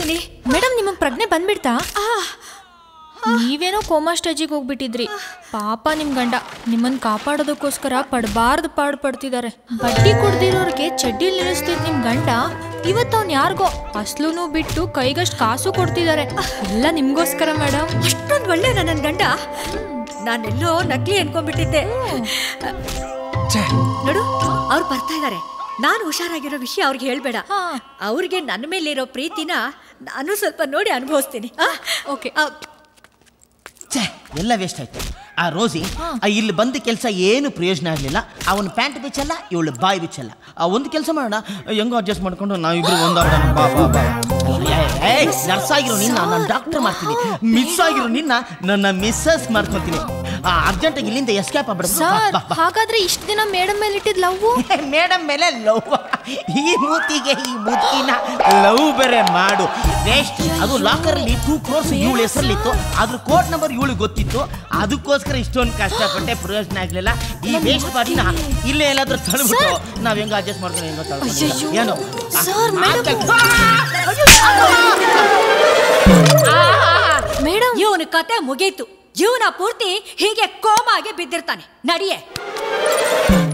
ಬಿಟ್ಟಿದ್ದೀನಿ ಮೇಡಮ್ ನಿಮಗೆ ಪ್ರಜ್ಞೆ ಬಂದ್ಬಿಡ್ತಾ ನೀವೇನೋ ಕೋಮಾ ಸ್ಟೇಜಿಗೆ ಹೋಗ್ಬಿಟ್ಟಿದ್ರಿ ಪಾಪ ನಿಮ್ ಗಂಡ ನಿಮ್ಮನ್ನ ಕಾಪಾಡೋದಕ್ಕೋಸ್ಕರ ಪಡಬಾರ್ದು ಪಾಡು ಪಡ್ತಿದ್ದಾರೆ ಬಡ್ಡಿ ಕುಡ್ದಿರೋರ್ಗೆ ಚಡ್ಡಿ ನಿಲ್ಲಿಸ್ತಿದ್ ನಿಮ್ ಗಂಡ ಇವತ್ತು ಅವ್ನ್ ಯಾರಿಗೋ ಅಸ್ಲೂನು ಬಿಟ್ಟು ಕೈಗಷ್ಟು ಕಾಸು ಕೊಡ್ತಿದ್ದಾರೆ ಎಲ್ಲ ನಿಮ್ಗೋಸ್ಕರ ಮೇಡಮ್ ಅಷ್ಟೊಂದು ಒಳ್ಳೆ ನನ್ನ ಗಂಡ ನಾನೆಲ್ಲೋ ನಕಲಿ ಅನ್ಕೊಂಡ್ಬಿಟ್ಟಿದ್ದೆ ನೋಡು ಅವ್ರು ಬರ್ತಾ ಇದ್ದಾರೆ ನಾನು ಹುಷಾರಾಗಿರೋ ವಿಷಯ ಅವ್ರಿಗೆ ಹೇಳ್ಬೇಡ ಹಾ. ಅವ್ರಿಗೆ ನನ್ನ ಮೇಲಿರೋ ಪ್ರೀತಿನ ನಾನು ಸ್ವಲ್ಪ ನೋಡಿ ಅನುಭವಿಸ್ತೀನಿ ಓಕೆ ಛೇ ಎಲ್ಲ ವೇಸ್ಟ್ ಆಯ್ತು ಆ ರೋಸಿ ಆ ಇಲ್ಲಿ ಬಂದ ಕೆಲಸ ಏನು ಪ್ರಯೋಜನ ಆಗಲಿಲ್ಲ ಅವನ ಪ್ಯಾಂಟ್ ಬಿಚ್ಚಲ್ಲ ಇವಳು ಬಾಯಿ ಬಿಚ್ಚಲ್ಲ ಆ ಒಂದು ಕೆಲಸ ಮಾಡೋಣ ಹೆಂಗೋ ಅಡ್ಜಸ್ಟ್ ಮಾಡ್ಕೊಂಡು ನಾವಿಬ್ರು ಒಂದಾಗೋಣ ಬಾ ಬಾ ಬಾ ನರ್ಸ್ ಆಗಿರೋ ನಿನ್ನ ನಾನು ಡಾಕ್ಟರ್ ಮಾಡ್ತೀನಿ ಮಿಸ್ ಆಗಿರೋ ನಿನ್ನ ನನ್ನ ಮಿಸ್ಸಸ್ ಮಾಡ್ಕೊತೀನಿ ಆ ಅರ್ಜೆಂಟಾಗಿ ಇಲ್ಲಿಂದ ಎಸ್ಕೇಪ್ ಆಗ್ಬಿಡ್ತು ಸರ್ ಹಾಗಾದ್ರೆ ಇಷ್ಟ ದಿನ ಮೇಡಮ್ ಮೇಲೆ ಇಟ್ಟಿದ್ ಲವ್ ಮೇಡಮ್ ಮೇಲೆ ಲವ್ ಈ ಮೂತಿಗೆ ಈ ಮುತ್ತಿನ ಲವ್ ಬೇರೆ ಮಾಡು ವೇಸ್ಟ್ ಅದು ಲಾಕರ್ ಅಲ್ಲಿ ಟೂ ಕ್ರೋರ್ಸ್ ಇವಳು ಹೆಸರಲ್ಲಿತ್ತು ಅದ್ರ ಕೋಡ್ ನಂಬರ್ ಇವಳು ಗೊತ್ತಿತ್ತು ಅದಕ್ಕೋಸ್ಕರ ಇಷ್ಟೊಂದು ಕಷ್ಟಪಟ್ಟೆ ಪ್ರಯೋಜನ ಆಗ್ಲಿಲ್ಲ ಈ ವೇಸ್ಟ್ ಬಾಡಿನ ಇಲ್ಲೇ ಎಲ್ಲಾದ್ರೂ ತಳ್ಬಿಟ್ಟು ನಾವ್ ಹೆಂಗ ಅಡ್ಜಸ್ಟ್ ಮಾಡ್ಕೊಂಡು ಹೆಂಗೋ ತಳ್ಕೊಂಡು ಏನು ಸರ್, ಮೇಡಮ್ ಇವನ ಕತೆ ಮುಗೀತು ಜೀವನ ಪೂರ್ತಿ ಹೀಗೆ ಕೋಮಾಗೆ ಬಿದ್ದಿರ್ತಾನೆ ನಡಿಯೇ